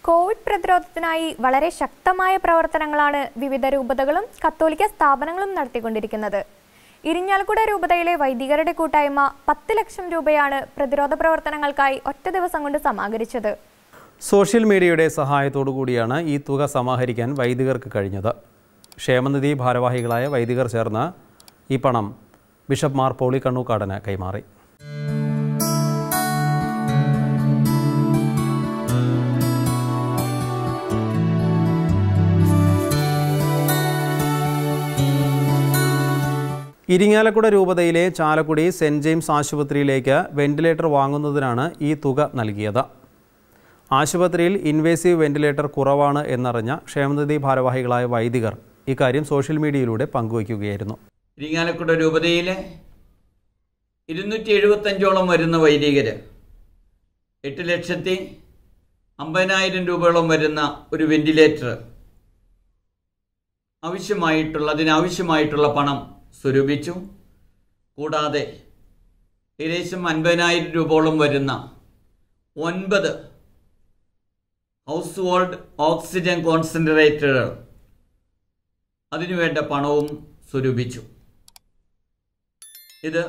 Covid പ്രതിരോധത്തിനായി വളരെ ശക്തമായ പ്രവർത്തനങ്ങളാണ് വിവിധ രൂപതകളും കത്തോലിക്ക സ്ഥാപനങ്ങളും നടത്തിക്കൊണ്ടിരിക്കുന്നത് ഇരിഞ്ഞാലക്കുട രൂപതയിലെ വൈദികരുടെ കൂട്ടായ്മ പത്ത് ലക്ഷം രൂപയാണ് പ്രതിരോധ പ്രവർത്തനങ്ങൾക്കായി ഒറ്റ ദിവസം കൊണ്ട് സമാഹരിച്ചത് സോഷ്യൽ മീഡിയയുടെ സഹായത്തോടു കൂടിയാണ് ഈ തുക സമാഹരിക്കാൻ വൈദികർക്ക് കഴിഞ്ഞത് ക്ഷേമനിധി ഭാരവാഹികളായ വൈദികർ ചേർന്ന് ഈ പണം ബിഷപ്പ് മാർ പോളി കണ്ണൂക്കാടന് കൈമാറി ഇരിങ്ങാലക്കുട രൂപതയിലെ ചാലക്കുടി സെൻറ് ജെയിംസ് ആശുപത്രിയിലേക്ക് വെന്റിലേറ്റർ വാങ്ങുന്നതിനാണ് ഈ തുക നൽകിയത് ആശുപത്രിയിൽ ഇൻവേസീവ് വെന്റിലേറ്റർ കുറവാണ് എന്നറിഞ്ഞ ക്ഷേമനിധി ഭാരവാഹികളായ വൈദികർ ഇക്കാര്യം സോഷ്യൽ മീഡിയയിലൂടെ പങ്കുവയ്ക്കുകയായിരുന്നു ഇരിങ്ങാലക്കുട രൂപതയിലെ ഇരുന്നൂറ്റി എഴുപത്തഞ്ചോളം വരുന്ന വൈദികര് എട്ട് ലക്ഷത്തി അമ്പതിനായിരം രൂപയോളം വരുന്ന ഒരു വെന്റിലേറ്റർ ആവശ്യമായിട്ടുള്ള അതിനാവശ്യമായിട്ടുള്ള പണം സ്വരൂപിച്ചു കൂടാതെ ഏകദേശം അൻപതിനായിരം രൂപയോളം വരുന്ന ഒൻപത് ഹൗസ് ഹോൾഡ് ഓക്സിജൻ കോൺസെൻട്രേറ്ററുകൾ അതിനുവേണ്ട പണവും സ്വരൂപിച്ചു ഇത്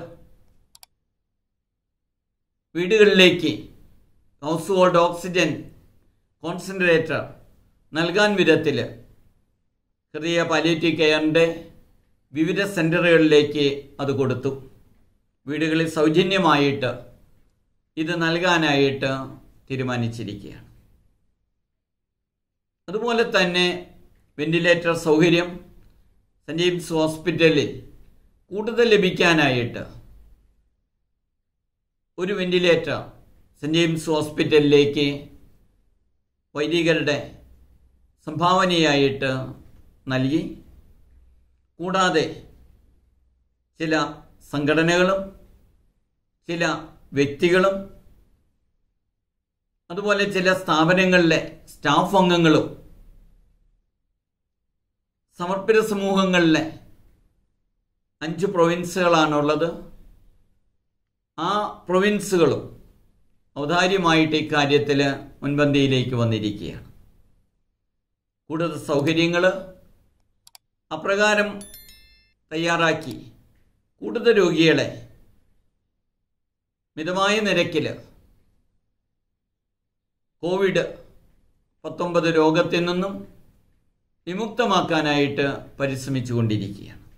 വീടുകളിലേക്ക് ഹൗസ് ഹോൾഡ് ഓക്സിജൻ കോൺസെൻട്രേറ്റർ നൽകാൻ വിധത്തിൽ ഹൃദയ പാലിയേറ്റീവ് കെയറിൻ്റെ വിവിധ സെൻ്ററുകളിലേക്ക് അത് കൊടുത്തു വീടുകളിൽ സൗജന്യമായിട്ട് ഇത് നൽകാനായിട്ട് തീരുമാനിച്ചിരിക്കുകയാണ് അതുപോലെ തന്നെ വെന്റിലേറ്റർ സൗകര്യം സെൻറ് ജെയിംസ് ഹോസ്പിറ്റലിൽ കൂടുതൽ ലഭിക്കാനായിട്ട് ഒരു വെന്റിലേറ്റർ സെൻറ് ജെയിംസ് ഹോസ്പിറ്റലിലേക്ക് വൈദികരുടെ സംഭാവനയായിട്ട് നൽകി കൂടാതെ ചില സംഘടനകളും ചില വ്യക്തികളും അതുപോലെ ചില സ്ഥാപനങ്ങളിലെ സ്റ്റാഫ് അംഗങ്ങളും സമർപ്പിത സമൂഹങ്ങളിലെ അഞ്ച് പ്രൊവിൻസുകളാണുള്ളത് ആ പ്രൊവിൻസുകളും ഔദാര്യമായിട്ട് ഇക്കാര്യത്തിൽ മുൻപന്തിയിലേക്ക് വന്നിരിക്കുകയാണ് കൂടുതൽ സൗകര്യങ്ങൾ അപ്രകാരം തയ്യാറാക്കി കൂടുതൽ രോഗികളെ മിതമായ നിരക്കിൽ കോവിഡ് പത്തൊമ്പത് രോഗത്തിൽ നിന്നും വിമുക്തമാക്കാനായിട്ട് പരിശ്രമിച്ചുകൊണ്ടിരിക്കുകയാണ്